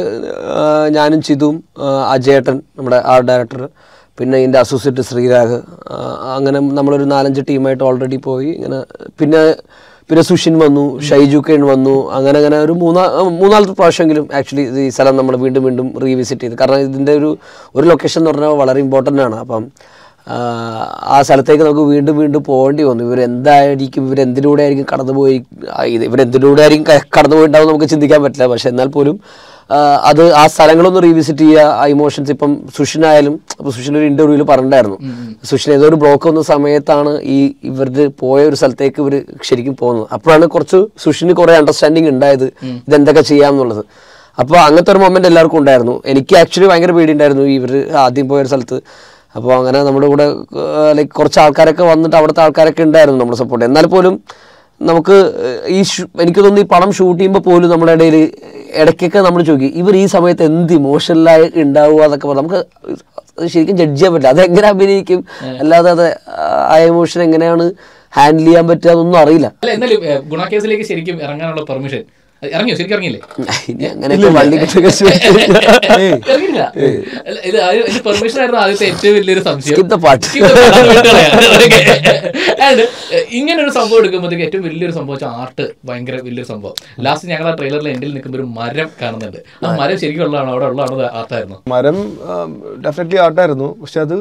ഞാനും ചിതുവും ആ, അജയേട്ടൻ നമ്മുടെ ആർട്ട് ഡയറക്ടർ പിന്നെ ഇതിൻ്റെ അസോസിയേറ്റ് ശ്രീരാഗ് ആ, അങ്ങനെ നമ്മളൊരു നാലഞ്ച് ടീമായിട്ട് ഓൾറെഡി പോയി ഇങ്ങനെ പിന്നെ പിന്നെ സുഷിൻ വന്നു ഷൈജു കെൺ വന്നു അങ്ങനെ അങ്ങനെ ഒരു മൂന്നാ മൂന്നാലത്തെ പ്രാവശ്യമെങ്കിലും ആക്ച്വലി ഈ സ്ഥലം നമ്മൾ വീണ്ടും വീണ്ടും റീവിസിറ്റ് ചെയ്തു കാരണം ഇതിൻ്റെ ഒരു ഒരു ലൊക്കേഷൻ എന്ന് പറഞ്ഞാൽ വളരെ ഇമ്പോർട്ടൻ്റ് ആണ് അപ്പം ആ, ആ സ്ഥലത്തേക്ക് നമുക്ക് വീണ്ടും വീണ്ടും പോകേണ്ടി വന്നു ഇവരെന്തായിരിക്കും ഇവരെന്തിലൂടെ ആയിരിക്കും കടന്നുപോയി ആ, ഇത് ഇവരെന്തിലൂടെ ആയിരിക്കും ക- കടന്നുപോയിട്ടുണ്ടാവും നമുക്ക് ചിന്തിക്കാൻ പറ്റില്ല പക്ഷെ എന്നാൽ പോലും ആ, അത് ആ സ്ഥലങ്ങളൊന്ന് റീവിസിറ്റ് ചെയ്യുക ആ ഇമോഷൻസ് ഇപ്പം സുഷിനായാലും അപ്പോൾ സുഷിൻ ഒരു ഇന്റർവ്യൂവിൽ പറഞ്ഞിട്ടുണ്ടായിരുന്നു സുഷിൻ ഏതോ ഒരു ബ്ലോക്ക് വന്ന സമയത്താണ് ഈ ഇവരുടെ പോയ ഒരു സ്ഥലത്തേക്ക് ഇവർ ശരിക്കും പോകുന്നത് അപ്പോഴാണ് കുറച്ച് സുഷിന് കുറേ അണ്ടർസ്റ്റാൻഡിങ് ഉണ്ടായത് ഇതെന്തൊക്കെ ചെയ്യാമെന്നുള്ളത് അപ്പോൾ അങ്ങനത്തെ ഒരു മൊമെന്റ് എല്ലാവർക്കും ഉണ്ടായിരുന്നു എനിക്ക് ആക്ച്വലി ഭയങ്കര പേടിയുണ്ടായിരുന്നു ഇവർ ആദ്യം പോയ ഒരു സ്ഥലത്ത് അപ്പോൾ അങ്ങനെ നമ്മുടെ കൂടെ ലൈക്ക് കുറച്ച് ആൾക്കാരൊക്കെ വന്നിട്ട് അവിടുത്തെ ആൾക്കാരൊക്കെ ഉണ്ടായിരുന്നു നമ്മുടെ സപ്പോർട്ട് എന്നാൽ പോലും നമുക്ക് ഏഹ്, ഈ ഷൂ- എനിക്ക് തോന്നുന്നു ഈ പടം ഷൂട്ട് ചെയ്യുമ്പോൾ പോലും നമ്മുടെ ഇടയിൽ ഇടയ്ക്കൊക്കെ നമ്മൾ ചോദിക്കും ഇവർ ഈ സമയത്ത് എന്ത് ഇമോഷണലായി ഉണ്ടാവുക എന്നൊക്കെ പറഞ്ഞാൽ നമുക്ക് അത് ശരിക്കും ജഡ്ജ് ചെയ്യാൻ പറ്റില്ല അതെങ്ങനെ അഭിനയിക്കും അല്ലാതെ അത് ആ എമോഷൻ എങ്ങനെയാണ് ഹാൻഡിൽ ചെയ്യാൻ പറ്റുക എന്നൊന്നും അറിയില്ല അല്ല എന്നാലും ഏഹ്, ഗുണ കേസിലേക്ക് ശരിക്കും ഇറങ്ങാനുള്ള പെർമിഷൻ ഇറങ്ങിയോ ശരിക്കും ഇറങ്ങിയില്ലേ ഇനി അങ്ങനെയൊക്കെ വള്ളി കെട്ടി വെച്ച് ഇറങ്ങിയില്ല അല്ല, ഇത് ആദ്യം- ഇത് പെർമിഷൻ ആയിരുന്നു ആദ്യത്തെ ഏറ്റവും വലിയൊരു സംശയം Skip the part. Skip the part. അത് വിട്ടുകളയാം. Okay. And, eh, ഇങ്ങനെ ഒരു സംഭവം എടുക്കുമ്പോഴത്തേക്ക് ഏറ്റവും വലിയൊരു സംഭവം വെച്ചാൽ ആർട്ട് ഭയങ്കര വലിയൊരു സംഭവം ലാസ്റ്റ് ഞങ്ങൾ ആ ട്രെയിലറിൽ എൻഡിൽ നിൽക്കുമ്പോൾ ഒരു മരം കാണുന്നുണ്ട് ആ മരം ശരിക്കും ഉള്ളതാണോ അവിടെ ഉള്ളതാണോ അത് ആർട്ടായിരുന്നു മരം ഡെഫിനറ്റ്ലി ആർട്ടായിരുന്നു പക്ഷെ അത്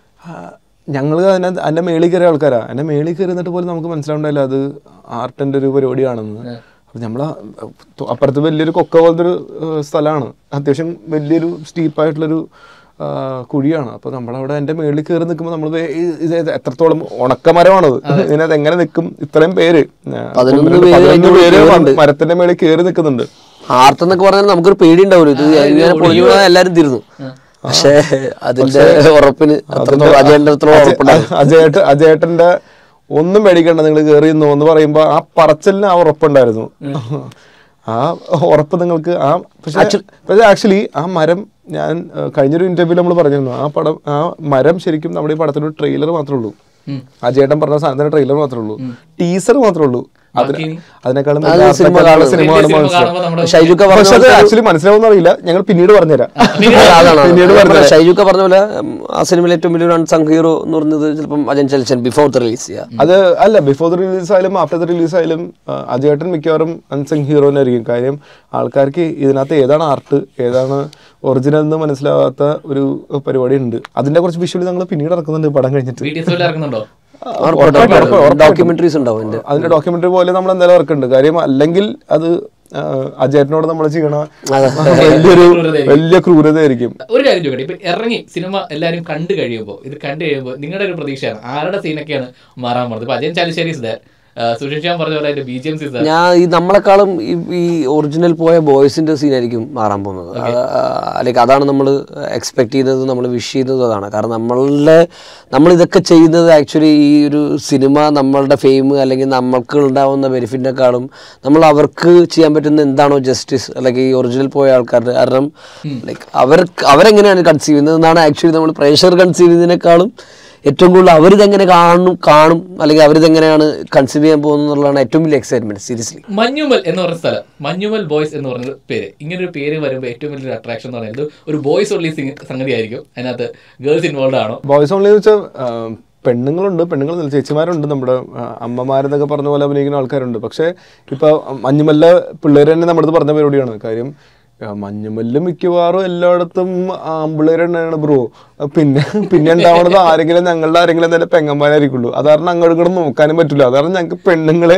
ഞങ്ങൾ അതിനെ അതിൻ്റെ മേളിൽ കയറിയ ആൾക്കാരാ എൻ്റെ മേളിൽ കയറിന്നിട്ട് പോലും നമുക്ക് മനസ്സിലാവുണ്ടായില്ല അത് ആർട്ടിൻ്റെ ഒരു പരിപാടിയാണെന്ന് അപ്പം നമ്മൾ അപ്പുറത്ത് വലിയൊരു കൊക്ക പോലത്തെ ഒരു സ്ഥലമാണ് അത്യാവശ്യം വലിയൊരു സ്റ്റീപ്പായിട്ടുള്ളൊരു ആ, കുഴിയാണ് അപ്പോൾ നമ്മളവിടെ എൻ്റെ മേളിൽ കയറി നിൽക്കുമ്പോൾ നമ്മൾ ഇത് എത്രത്തോളം ഉണക്കമരമാണത് ഇതിനകത്ത് എങ്ങനെ നിൽക്കും ഇത്രയും പേര് ആ, പതിനൊന്ന് ഒന്ന് പേര് പതിനൊന്ന് അതിൻ്റെ പേര് ഉള്ളിലുണ്ട്. മരത്തിന്റെ മേളിൽ കയറി നിൽക്കുന്നുണ്ട് ആർട്ട് എന്നൊക്കെ പറഞ്ഞാൽ നമുക്കൊരു പേടി ഉണ്ടാവില്ല ഇത് ഇങ്ങനെ പൊളിഞ്ഞു പോയാൽ എല്ലാരും തീർന്നു പക്ഷേ അതിന്റെ ഉറപ്പിന് അത്രത്തോളം അജയന്റെ അത്രത്തോളം ഉറപ്പുണ്ടായിരുന്നു അജയേട്ട അജയേട്ടന്റെ ഒന്നും പേടിക്കണ്ട നിങ്ങൾ കയറിയെന്നു എന്ന് പറയുമ്പോ ആ പറച്ചലിന് ആ ഉറപ്പുണ്ടായിരുന്നു ആ ഉറപ്പ് നിങ്ങൾക്ക് ആ പക്ഷെ പക്ഷെ ആക്ച്വലി ആ മരം ഞാൻ ആ, കഴിഞ്ഞൊരു ഇന്റർവ്യൂ നമ്മൾ പറഞ്ഞിരുന്നു ആ പടം ആ മരം ശരിക്കും നമ്മുടെ ഈ പടത്തിന്റെ ട്രെയിലർ മാത്രമേ ഉള്ളൂ അജയേട്ടൻ പറഞ്ഞ സാധനത്തിന്റെ ട്രെയിലർ മാത്രമേ ഉള്ളൂ ടീസർ മാത്രമേ ഉള്ളൂ അതിന് ബാക്കി? അതിനേക്കാളും അത് വലിയ സിനിമ അർത്ഥമൊക്കെ കാണും. സിനിമ വലിയ കാണുമ്പോൾ സിനിമ മനസ്സിലാവും. കാണുമ്പോൾ നമ്മുടെ ഷൈജുക്ക പക്ഷെ അത് പറഞ്ഞ ആക്ച്വലി മനസ്സിലാവുന്ന അറിയില്ല ഞങ്ങൾ പിന്നീട് പറഞ്ഞുതരാം അതാണ് പിന്നീട് പറഞ്ഞത്. ഷൈജുക്ക പറഞ്ഞ പോലെ ഉം, ആ സിനിമയിൽ ഏറ്റവും വലിയൊരു അൺസങ് ഹീറോ എന്ന് പറഞ്ഞത് ചിലപ്പം അജയൻ ചലച്ചൻ ബിഫോർ ദ റിലീസ് ചെയ്യാം അത് അല്ല ബിഫോർ ദ റിലീസ് ആയാലും ആഫ്റ്റർ ദ റിലീസ് ആയാലും ആ, അജയേട്ടൻ മിക്കവാറും അൺസങ് ഹീറോനായിരിക്കും കാര്യം ആൾക്കാർക്ക് ഇതിനകത്ത് ഏതാണ് ആർട്ട് ഏതാണ് ഒറിജിനൽ എന്ന് മനസ്സിലാവാത്ത ഒരു പരിപാടി ഉണ്ട് അതിന്റെ കുറച്ച് വിഷ്വൽ ഞങ്ങൾ പിന്നീട് ഇറക്കുന്നുണ്ട് പടം കഴിഞ്ഞിട്ട് ബി ടി എസ് ഇറക്കുന്നുണ്ടോ ആ, ഉറപ്പായിട്ടും, ഉറപ്പായിട്ടും, ഉറപ്പായിട്ടും. ഡോക്യുമെന്ററീസ് ഉണ്ടാവും എന്റെ അതിന്റെ ഡോക്യുമെന്ററി പോലെ നമ്മൾ എന്തായാലും ഇറക്കുന്നുണ്ട് കാര്യം അല്ലെങ്കിൽ അത് ആ, അജയേട്ടനോട് നമ്മൾ ചെയ്യണ വലിയൊരു വലിയ ക്രൂരതയായിരിക്കും ഒരു കാര്യം ചോദിക്കട്ടെ ഇപ്പൊ ഇറങ്ങി സിനിമ എല്ലാവരും കണ്ടു കഴിയുമ്പോൾ ഇത് കണ്ടു കഴിയുമ്പോൾ നിങ്ങളുടെ ഒരു പ്രതീക്ഷയാണ് ആരുടെ സീനൊക്കെയാണ് മാറാൻ പോകുന്നത് ഇപ്പൊ അജയൻ ചാലിശ്ശേരി ഇസ് സുരേഷ് ഞാൻ പറഞ്ഞ പോലെ അതിന്റെ ബി ജി എം സിസ് ഞാൻ ഈ നമ്മളെക്കാളും ഈ ഈ ഒറിജിനൽ പോയ ബോയ്സിന്റെ സീനായിരിക്കും മാറാൻ പോകുന്നത് അല്ലെങ്കിൽ അതാണ് നമ്മൾ എക്സ്പെക്ട് ചെയ്യുന്നത് നമ്മൾ വിഷ് ചെയ്യുന്നത് അതാണ് കാരണം നമ്മളുടെ നമ്മൾ ഇതൊക്കെ ചെയ്യുന്നത് ആക്ച്വലി ഈ ഒരു സിനിമ നമ്മളുടെ ഫെയിം അല്ലെങ്കിൽ നമ്മൾക്ക് ഉണ്ടാവുന്ന ബെനിഫിറ്റിനെക്കാളും നമ്മൾ അവർക്ക് ചെയ്യാൻ പറ്റുന്ന എന്താണോ ജസ്റ്റിസ് അല്ലെങ്കിൽ ഈ ഒറിജിനൽ പോയ ആൾക്കാരുടെ കാരണം ലൈക്ക് അവർ അവരെങ്ങനെയാണ് കൺസീവ് ചെയ്യുന്നത് എന്നാണ് ആക്ച്വലി നമ്മൾ പ്രേഷർ കൺസീവ് ചെയ്യുന്നതിനേക്കാളും ഏറ്റവും കൂടുതൽ അവരിതെങ്ങനെ കാണും കാണും അല്ലെങ്കിൽ അവരിതെങ്ങനെയാണ് കൺസീവ് ചെയ്യാൻ പോകുന്നത് എന്നുള്ളതാണ് ഏറ്റവും വലിയ എക്സൈറ്റ്മെന്റ് സീരിയസ്ലി മഞ്ഞുമൽ എന്ന് പറഞ്ഞ സ്ഥലം മഞ്ഞുമൽ ബോയ്സ് എന്ന് പറഞ്ഞ പേര് ഇങ്ങനെ ഒരു പേര് വരുമ്പോൾ ഏറ്റവും വലിയൊരു അട്രാക്ഷൻ എന്ന് പറയുന്നത് ഒരു ബോയ്സ് ഉള്ള സംഗതി ആയിരിക്കും അതിനകത്ത് ഗേൾസ് ഇൻവോൾവ് ആണോ ബോയ്സ് ഓൺലി എന്ന് വെച്ചാൽ പെണ്ണുങ്ങളുണ്ട് പെണ്ണുങ്ങൾ ചേച്ചിമാരുണ്ട് നമ്മുടെ ആ, അമ്മമാരെന്നൊക്കെ പറഞ്ഞ പോലെ അഭിനയിക്കുന്ന ആൾക്കാരുണ്ട് പക്ഷേ ഇപ്പൊ മഞ്ഞുമല്ല പിള്ളേർ തന്നെ നമ്മുടെ അടുത്ത് പറഞ്ഞ പരിപാടിയാണ് കാര്യം ആ, മഞ്ഞുമല്ല് മിക്കവാറും എല്ലായിടത്തും ആമ്പിള്ളേർ തന്നെയാണ് ബ്രോ പിന്നെ പിന്നെ ഉണ്ടാവണത് ആരെങ്കിലും ഞങ്ങളുടെ ആരെങ്കിലും തന്നെ പെങ്ങന്മാരായിരിക്കുള്ളൂ അത് കാരണം അങ്ങോട്ടും ഇങ്ങോട്ടും നോക്കാനും പറ്റില്ല അത് കാരണം ഞങ്ങൾക്ക് പെണ്ണുങ്ങളെ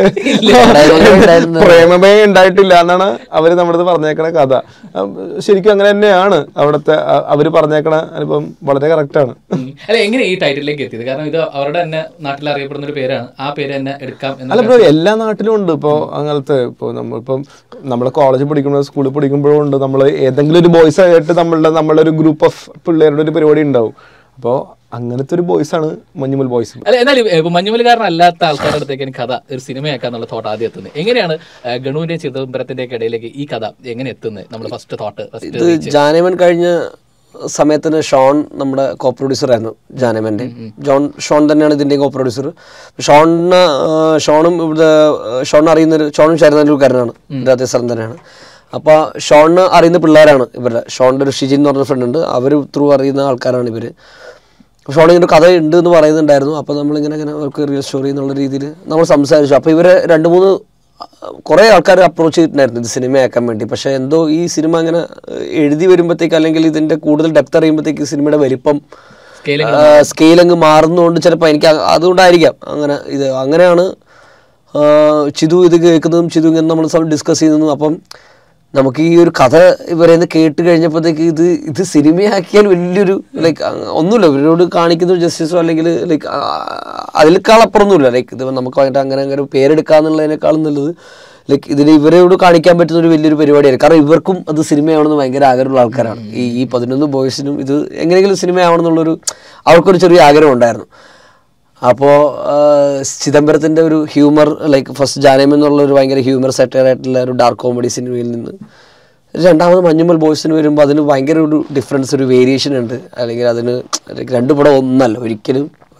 പ്രേമമേ ഉണ്ടായിട്ടില്ല എന്നാണ് അവര് നമ്മുടെ അടുത്ത് പറഞ്ഞേക്കണ കഥ ആ, ശരിക്കും അങ്ങനെ തന്നെയാണ് അവിടുത്തെ ആ, അവര് പറഞ്ഞേക്കണ അനുഭവം വളരെ കറക്റ്റാണ് ഉം. അല്ല എങ്ങനെ ഈ ടൈറ്റിലേക്ക് എത്തിയത് കാരണം ഇത് അവരുടെ തന്നെ നാട്ടിൽ അറിയപ്പെടുന്ന ഒരു പേരാണ് ആ പേര് തന്നെ എടുക്കാം എന്ന് അല്ല ബ്രോ എല്ലാ നാട്ടിലും ഉണ്ട് ഇപ്പോൾ അങ്ങനത്തെ ഇപ്പോൾ നമ്മളിപ്പം നമ്മൾ കോളേജിൽ പഠിക്കുമ്പോൾ സ്കൂളിൽ പഠിക്കുമ്പോഴും ഉണ്ട് നമ്മൾ ഏതെങ്കിലും ഒരു ബോയ്സ് ആയിട്ട് നമ്മളുടെ നമ്മളുടെ ഒരു ഗ്രൂപ്പ് ഓഫ് പിള്ളേരുടെ ഒരു പരിപാടി ഉണ്ടാവും അപ്പോൾ അങ്ങനത്തെ ഒരു ബോയ്സ് ആണ് മഞ്ഞുമൽ ബോയ്സ് അല്ല എന്നാലും ഇപ്പൊ മഞ്ഞുമലുകാരനല്ലാത്ത ആൾക്കാരുടെ അടുത്തേക്ക് കഥ ഒരു സിനിമയാക്കാന്നുള്ള തോട്ട് ആദ്യം എത്തുന്നത് എങ്ങനെയാണ് ഏഹ്, ഗണുവിന്റെ ചിദംബരത്തിന്റെ ഒക്കെ ഇടയിലേക്ക് ഈ കഥ എങ്ങനെ എത്തുന്നത് നമ്മുടെ ഫസ്റ്റ് തോട്ട് ഇത് ഫസ്റ്റ് ജാനമൻ കഴിഞ്ഞ സമയത്തിന് ഷോൺ നമ്മുടെ കോ പ്രൊഡ്യൂസർ ആയിരുന്നു ജാനമൻ്റെ ജോൺ ഷോൺ തന്നെയാണ് ഇതിൻ്റെ കോ പ്രൊഡ്യൂസർ ഷോണിന് ആ, ഷോണും ഇവിടെ ആ, ഷോൺ അറിയുന്നൊരു ഷോണും ചേരുന്നൊരുകാരനാണ് ഇതേ സ്ഥലം തന്നെയാണ് അപ്പോൾ ഷോണിന് അറിയുന്ന പിള്ളേരാണ് ഇവരുടെ ഷോണിൻ്റെ ഒരു ഷിജിൻ എന്ന് പറഞ്ഞ ഫ്രണ്ട് ഉണ്ട് അവർ ത്രൂ അറിയുന്ന ആൾക്കാരാണ് ഇവർ ഷോൺ ഇങ്ങനെ ഒരു കഥ ഉണ്ട് എന്ന് പറയുന്നുണ്ടായിരുന്നു അപ്പോൾ നമ്മളിങ്ങനെ ഇങ്ങനെ അവർക്ക് റിയൽ സ്റ്റോറി എന്നുള്ള രീതിയിൽ നമ്മൾ സംസാരിച്ചു അപ്പോൾ ഇവരെ രണ്ട് മൂന്ന് കുറേ ആൾക്കാർ അപ്രോച്ച് ചെയ്തിട്ടുണ്ടായിരുന്നു ഇത് സിനിമയാക്കാൻ വേണ്ടി പക്ഷേ എന്തോ ഈ സിനിമ അങ്ങനെ ഏഹ്, എഴുതി വരുമ്പോഴത്തേക്ക് അല്ലെങ്കിൽ ഇതിൻ്റെ കൂടുതൽ ഡെപ്ത് അറിയുമ്പോഴത്തേക്ക് സിനിമയുടെ വലിപ്പം സ്കെയിലിംഗ് സ്കെയിൽ അങ്ങ് മാറുന്നതുകൊണ്ട് ചിലപ്പോൾ എനിക്ക് അ- അതുകൊണ്ടായിരിക്കാം അങ്ങനെ ഇത് അങ്ങനെയാണ് ആ, ചിതു ഇത് കേൾക്കുന്നതും ചിതു ഇങ്ങനെ നമ്മൾ ഡിസ്കസ് ചെയ്യുന്നതും അപ്പം നമുക്ക് ഈ ഒരു കഥ ഇവരെ നിന്ന് കേട്ട് കഴിഞ്ഞപ്പോഴത്തേക്ക് ഇത് ഇത് സിനിമയാക്കിയാൽ വലിയൊരു ലൈക്ക് ഒന്നുമില്ല ഇവരോട് കാണിക്കുന്ന ഒരു ജസ്റ്റിസോ അല്ലെങ്കിൽ ലൈക്ക് അതിലേക്കാളപ്പുറമൊന്നുമില്ല ലൈക്ക് ഇത് നമുക്ക് വേണ്ട അങ്ങനെ അങ്ങനെ പേരെടുക്കാന്നുള്ളതിനേക്കാളും നല്ലത് ലൈക്ക് ഇതിന് ഇവരോട് കാണിക്കാൻ പറ്റുന്ന ഒരു വലിയൊരു പരിപാടിയാണ് കാരണം ഇവർക്കും അത് സിനിമയാവണമെന്ന് ഭയങ്കര ആഗ്രഹമുള്ള ആൾക്കാരാണ് ഈ ഈ പതിനൊന്ന് ബോയ്സിനും ഇത് എങ്ങനെയെങ്കിലും സിനിമയാവണമെന്നുള്ളൊരു അവർക്കൊരു ചെറിയ ആഗ്രഹം ഉണ്ടായിരുന്നു അപ്പോൾ ചിദംബരത്തിൻ്റെ ഒരു ഹ്യൂമർ ലൈക്ക് ഫസ്റ്റ് ജാനയം എന്നുള്ള ഒരു ഭയങ്കര ഹ്യൂമർ സെറ്റർ ആയിട്ടുള്ള ഒരു ഡാർക്ക് കോമഡി സിനിമയിൽ നിന്ന് രണ്ടാമത് മഞ്ഞുമൽ ബോയ്സിന് വരുമ്പോൾ അതിന് ഭയങ്കര ഒരു ഡിഫറൻസ് ഒരു വേരിയേഷൻ ഉണ്ട് അല്ലെങ്കിൽ അതിന് like രണ്ട് പടം ഒന്നല്ല ഒരിക്കലും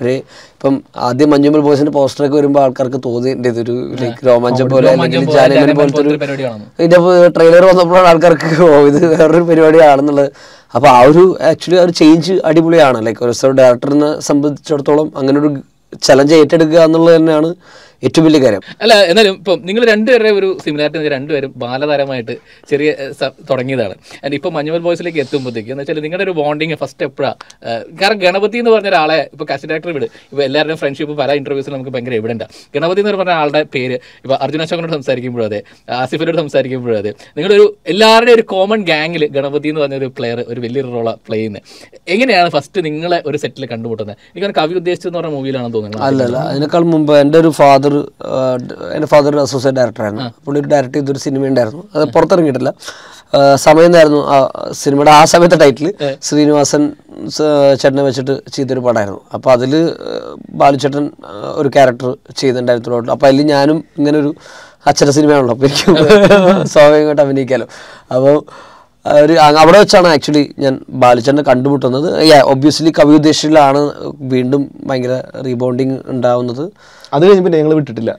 ഒരു ഇപ്പം ആദ്യം മഞ്ഞുമൽ ബോയ്സിന്റെ പോസ്റ്ററൊക്കെ വരുമ്പോൾ ആൾക്കാർക്ക് തോന്നിയിട്ടുണ്ട് ഇതൊരു ലൈക്ക് രോമാഞ്ചം പോലെ അല്ലെങ്കിൽ പോലെ, ജാനമൻ ജാനമൻ പോലത്തെ ഒരു പോലത്തെ പരിപാടിയാണെന്ന്. ഇതിന്റെ ട്രെയിലർ വന്നപ്പോഴാണ് ആൾക്കാർക്ക് ഓ ഇത് വേറൊരു പരിപാടിയാണെന്നുള്ളത് അപ്പൊ ആ ഒരു ആക്ച്വലി ആ ഒരു ചേഞ്ച് അടിപൊളിയാണ് ലൈക്ക് ഒരു ഡയറക്ടറിനെ സംബന്ധിച്ചിടത്തോളം അങ്ങനെ ഒരു ചലഞ്ച് ഏറ്റെടുക്കുക എന്നുള്ളത് തന്നെയാണ് ഏറ്റവും വലിയ കാര്യം അല്ല എന്നാലും ഇപ്പം നിങ്ങൾ രണ്ടുപേരുടെ ഒരു സിമിലാരിറ്റി രണ്ടുപേരും ബാലതാരമായിട്ട് ചെറിയ ഏഹ്, സ- തുടങ്ങിയതാണ് ആൻഡ് ഇപ്പം മഞ്ഞുമൽ ബോയ്സിലേക്ക് എത്തുമ്പോഴത്തേക്ക് എന്ന് വെച്ചാൽ നിങ്ങളുടെ ഒരു ബോണ്ടിങ് ഫസ്റ്റ് എപ്പോഴാണ് കാരണം ഗണപതി എന്ന് പറഞ്ഞ ഒരാളെ ഇപ്പോൾ കാസ്റ്റ് ഡയറക്ടർ വിട് ഇപ്പോൾ എല്ലാവരുടെയും ഫ്രണ്ട്ഷിപ്പ് പല ഇന്റർവ്യൂസിൽ നമുക്ക് ഭയങ്കര എവിഡൻ്റ് ഗണപതി എന്ന് പറഞ്ഞ ആളുടെ പേര് ഇപ്പോൾ അർജുന അശോകനോട് സംസാരിക്കുമ്പോഴും അതെ ആസിഫിനോട് സംസാരിക്കുമ്പോഴും അതെ നിങ്ങളൊരു എല്ലാവരുടെയും ഒരു കോമൺ ഗാങ്ങിൽ ഗണപതി എന്ന് പറഞ്ഞ ഒരു പ്ലെയർ ഒരു വലിയൊരു റോളാണ് പ്ലേ ചെയ്യുന്നത് എങ്ങനെയാണ് ഫസ്റ്റ് നിങ്ങളെ ഒരു സെറ്റിൽ കണ്ടുമുട്ടുന്നത് എനിക്ക് കവി ഉദ്ദേശിച്ചെന്ന് പറഞ്ഞ മൂവിയിലാണെന്ന് തോന്നുന്നത് അല്ലല്ല അതിനേക്കാൾ മുമ്പ് എൻ്റെ ഒരു ഫാദർ എൻ്റെ ഫാദർ അസോസിയേറ്റ് ഡയറക്ടറായിരുന്നു പുള്ളി ഒരു ഡയറക്റ്റ് ചെയ്തൊരു സിനിമ ഉണ്ടായിരുന്നു അത് പുറത്തിറങ്ങിയിട്ടില്ല ആ, സമയം എന്നായിരുന്നു ആ സിനിമയുടെ ആ സമയത്തെ ടൈറ്റിൽ ശ്രീനിവാസൻ സ- ചേട്ടനെ വെച്ചിട്ട് ചെയ്തൊരു പടമായിരുന്നു അപ്പോൾ അതിൽ ബാലുചേട്ടൻ ആ, ഒരു ക്യാരക്ടർ ചെയ്തിട്ടുണ്ടായിരുന്നു അപ്പോൾ അതിൽ ഞാനും ഇങ്ങനെ ഒരു അച്ഛൻ്റെ സിനിമയാണല്ലോ അപ്പോൾ എനിക്ക് സ്വാഭാവികമായിട്ട് അഭിനയിക്കാമല്ലോ അപ്പോൾ ഒരു അ- അവിടെ വെച്ചാണ് ആക്ച്വലി ഞാൻ ബാലുചേട്ടനെ കണ്ടുമുട്ടുന്നത് ഒബ്വിയസ്ലി കവി ഉദ്ദേശിലാണ് വീണ്ടും ഭയങ്കര റീബോണ്ടിങ് ഉണ്ടാവുന്നത് അത് കഴിഞ്ഞ് പിന്നെ ഞങ്ങൾ വിട്ടിട്ടില്ല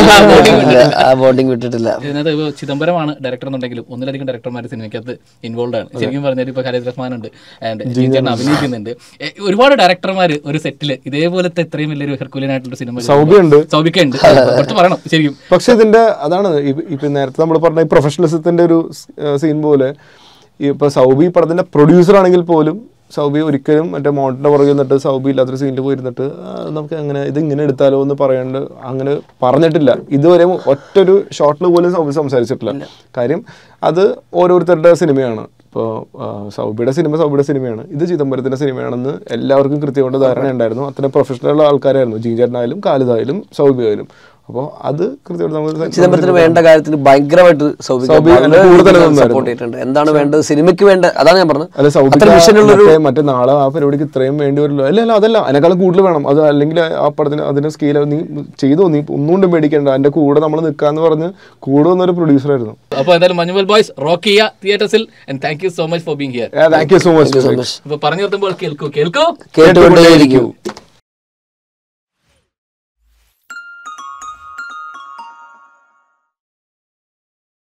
ആ ബോണ്ടിങ് വിട്ടിട്ടില്ല ഇതിനകത്ത് ഇപ്പോൾ ചിദംബരമാണ് ഡയറക്ടർ എന്നുണ്ടെങ്കിലും ഒന്നിലധികം ഡയറക്ടർമാർ സിനിമയ്ക്കകത്ത് ഇൻവോൾവ് ആണ് ശരിക്കും പറഞ്ഞാൽ ഇപ്പോൾ ഖലീദ് റഹ്മാൻ ഉണ്ട് ആൻഡ് ജിജൻ അഭിനയിക്കുന്നുണ്ട് എ, ഒരുപാട് ഡയറക്ടർമാർ ഒരു സെറ്റിൽ ഇതേപോലത്തെ ഇത്രയും വലിയൊരു ഹെർക്കുലിനായിട്ടുള്ള സിനിമ സൗബിയുണ്ട്. സൗബിക്ക ഉണ്ട് കുറച്ച് പറയണം ശരിക്കും പക്ഷെ ഇതിന്റെ അതാണ് ഇപ്പ- ഇപ്പൊ നേരത്തെ നമ്മൾ പറഞ്ഞ ഈ പ്രൊഫഷണലിസത്തിന്റെ ഒരു സീൻ പോലെ ഈ ഇപ്പൊ സൗബി ഈ പടത്തിന്റെ പ്രൊഡ്യൂസർ ആണെങ്കിൽ പോലും സൗബി ഒരിക്കലും മറ്റേ മോണ്ടിന്റെ പുറകിൽ നിന്നിട്ട് സൗബി ഇല്ലാത്തൊരു സീനിൽ പോയിരുന്നിട്ട് "ആ, നമുക്ക് അങ്ങനെ ഇത് ഇങ്ങനെ എടുത്താലോ എന്ന് പറയാണ്ട് അങ്ങനെ പറഞ്ഞിട്ടില്ല ഇതുവരെ ഒറ്റൊരു ഷോട്ടിൽ പോലും സൗബി സംസാരിച്ചിട്ടില്ല കാര്യം അത് ഓരോരുത്തരുടെ സിനിമയാണ് ഇപ്പോൾ സൗബിയുടെ സിനിമ സൗബിയുടെ സിനിമയാണ് ഇത് ചിദംബരത്തിന്റെ സിനിമയാണെന്ന് എല്ലാവർക്കും കൃത്യമായിട്ട് ധാരണ ഉണ്ടായിരുന്നു അത്രയും പ്രൊഫഷണൽ ആൾക്കാരായിരുന്നു ജീചേട്ടനായാലും കാലിതായാലും സൗബിയായാലും അപ്പോൾ അത് കൃത്യമായിട്ട് നമ്മൾ ചിദംബരത്തിന് വേണ്ട കാര്യത്തിന് ഭയങ്കരമായിട്ട് സൗബി അതിന്റെ കൂടുതൽ നിന്നായിരുന്നു. സപ്പോർട്ട് ചെയ്തിട്ടുണ്ട് എന്താണ് വേണ്ടത് സിനിമയ്ക്ക് വേണ്ട അതാണ് ഞാൻ പറഞ്ഞത് അല്ല സൗബി അത്ര വിഷനുള്ളൊരു മറ്റേ മറ്റേ നാളെ ആ പരിപാടിക്ക് ഇത്രയും വേണ്ടി വരില്ലോ അല്ല അല്ല അതല്ല അതിനേക്കാളും കൂടുതൽ വേണം അത് അല്ലെങ്കിൽ ആ പടത്തിന് അതിന്റെ സ്കെയിൽ നീ ചെയ്തോ നീ ഒന്നുകൊണ്ടും പേടിക്കണ്ട അതിന്റെ കൂടെ നമ്മൾ നിൽക്കാന്ന് പറഞ്ഞ് കൂടെ വന്നൊരു പ്രൊഡ്യൂസർ ആയിരുന്നു അപ്പോൾ എന്തായാലും മഞ്ഞുമൽ ബോയ്സ് റോക്ക് ചെയ്യുക തിയേറ്റേഴ്സിൽ and thank you so much for being here thank you so much so much അപ്പോൾ പറഞ്ഞു നിർത്തുമ്പോൾ കേൾക്കൂ കേൾക്കൂ കേട്ടുകൊണ്ടേയിരിക്കും